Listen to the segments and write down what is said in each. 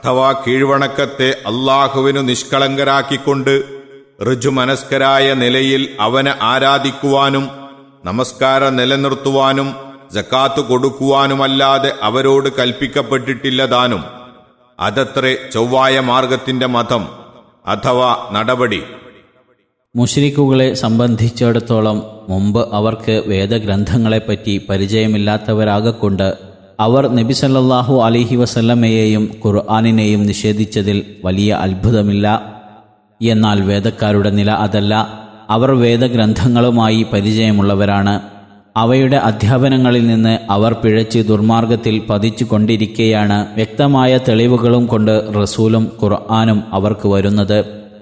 അഥവാ കീഴ്വണക്കത്തെ അള്ളാഹുവിനു നിഷ്കളങ്കരാക്കിക്കൊണ്ട് ഋജുമനസ്കരായ നിലയിൽ അവനെ ആരാധിക്കുവാനും നമസ്കാരം നിലനിർത്തുവാനും ജക്കാത്ത് കൊടുക്കുവാനുമല്ലാതെ അവരോട് കൽപ്പിക്കപ്പെട്ടിട്ടില്ല താനും അതത്രേ ചൊവ്വായ മാർഗത്തിന്റെ മതം അഥവാ നടപടി മുഷ്രിക്കുകളെ സംബന്ധിച്ചിടത്തോളം മുമ്പ് അവർക്ക് വേദഗ്രന്ഥങ്ങളെപ്പറ്റി പരിചയമില്ലാത്തവരാകൊണ്ട് അവർ നബി സല്ലല്ലാഹു അലിഹി വസല്ലമയെയും ഖുർആാനിനെയും നിഷേധിച്ചതിൽ വലിയ അത്ഭുതമില്ല എന്നാൽ വേദക്കാരുടെ നില അതല്ല അവർ വേദഗ്രന്ഥങ്ങളുമായി പരിചയമുള്ളവരാണ് അവയുടെ അധ്യാപനങ്ങളിൽ നിന്ന് അവർ പിഴച്ച് ദുർമാർഗത്തിൽ പതിച്ചു കൊണ്ടിരിക്കെയാണ് വ്യക്തമായ തെളിവുകളും കൊണ്ട് റസൂലും ഖുർആാനും അവർക്ക് വരുന്നത്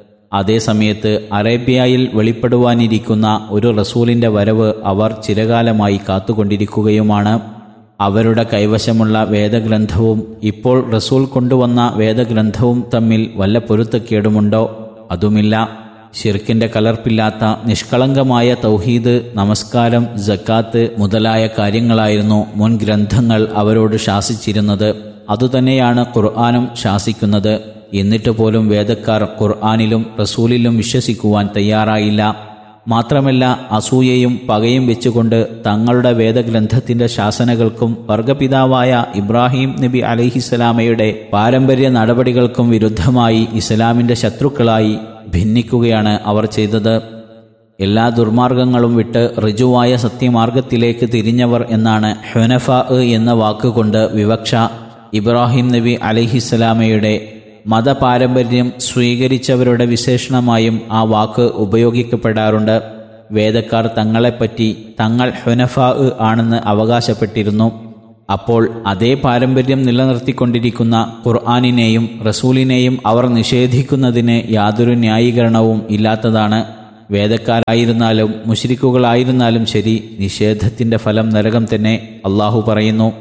അതേസമയത്ത് അറേബ്യയിൽ വെളിപ്പെടുവാനിരിക്കുന്ന ഒരു റസൂലിന്റെ വരവ് അവർ ചിരകാലമായി കാത്തുകൊണ്ടിരിക്കുകയുമാണ് അവരുടെ കൈവശമുള്ള വേദഗ്രന്ഥവും ഇപ്പോൾ റസൂൽ കൊണ്ടുവന്ന വേദഗ്രന്ഥവും തമ്മിൽ വല്ല പൊരുത്തക്കേടുമുണ്ടോ അതുമില്ല ഷിർക്കിന്റെ കലർപ്പില്ലാത്ത നിഷ്കളങ്കമായ തൗഹീദ് നമസ്കാരം ജക്കാത്ത് മുതലായ കാര്യങ്ങളായിരുന്നു മുൻ ഗ്രന്ഥങ്ങൾ അവരോട് ശാസിച്ചിരുന്നത് അതുതന്നെയാണ് ഖുർആാനും ശാസിക്കുന്നത് എന്നിട്ട് പോലും വേദക്കാർ ഖുർആാനിലും റസൂലിലും വിശ്വസിക്കുവാൻ തയ്യാറായില്ല മാത്രമല്ല അസൂയയും പകയും വെച്ചുകൊണ്ട് തങ്ങളുടെ വേദഗ്രന്ഥത്തിന്റെ ശാസനകൾക്കും വർഗപിതാവായ ഇബ്രാഹിം നബി അലഹിസ്സലാമയുടെ പാരമ്പര്യ നടപടികൾക്കും വിരുദ്ധമായി ഇസ്ലാമിന്റെ ശത്രുക്കളായി ഭിന്നിക്കുകയാണ് അവർ ചെയ്തത് എല്ലാ ദുർമാർഗങ്ങളും വിട്ട് ഋജുവായ സത്യമാർഗത്തിലേക്ക് തിരിഞ്ഞവർ എന്നാണ് ഹുനഫ എന്ന വാക്കുകൊണ്ട് വിവക്ഷ ഇബ്രാഹിം നബി അലഹിസ്സലാമയുടെ മതപാരമ്പര്യം സ്വീകരിച്ചവരുടെ വിശേഷണമായും ആ വാക്ക് ഉപയോഗിക്കപ്പെടാറുണ്ട് വേദക്കാർ തങ്ങളെപ്പറ്റി തങ്ങൾ ഹുനഫാ ആണെന്ന് അവകാശപ്പെട്ടിരുന്നു അപ്പോൾ അതേ പാരമ്പര്യം നിലനിർത്തിക്കൊണ്ടിരിക്കുന്ന ഖുർആാനിനെയും റസൂലിനെയും അവർ നിഷേധിക്കുന്നതിന് യാതൊരു ന്യായീകരണവും ഇല്ലാത്തതാണ് വേദക്കാരായിരുന്നാലും മുഷിരിക്കുകളായിരുന്നാലും ശരി നിഷേധത്തിന്റെ ഫലം നരകം തന്നെ അള്ളാഹു പറയുന്നു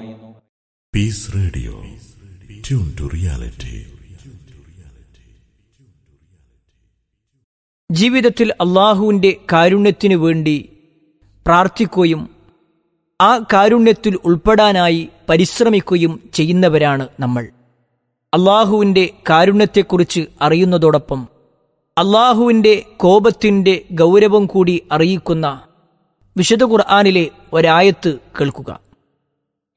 Peace Radio. Tune to reality. ജീവിതത്തിൽ അള്ളാഹുവിൻ്റെ കാരുണ്യത്തിനു വേണ്ടി പ്രാർത്ഥിക്കുകയും ആ കാരുണ്യത്തിൽ ഉൾപ്പെടാനായി പരിശ്രമിക്കുകയും ചെയ്യുന്നവരാണ് നമ്മൾ അള്ളാഹുവിൻ്റെ കാരുണ്യത്തെക്കുറിച്ച് അറിയുന്നതോടൊപ്പം അള്ളാഹുവിൻ്റെ കോപത്തിൻ്റെ ഗൗരവം കൂടി അറിയിക്കുന്ന വിശുദ്ധ ഖുർആാനിലെ ഒരായത്ത് കേൾക്കുക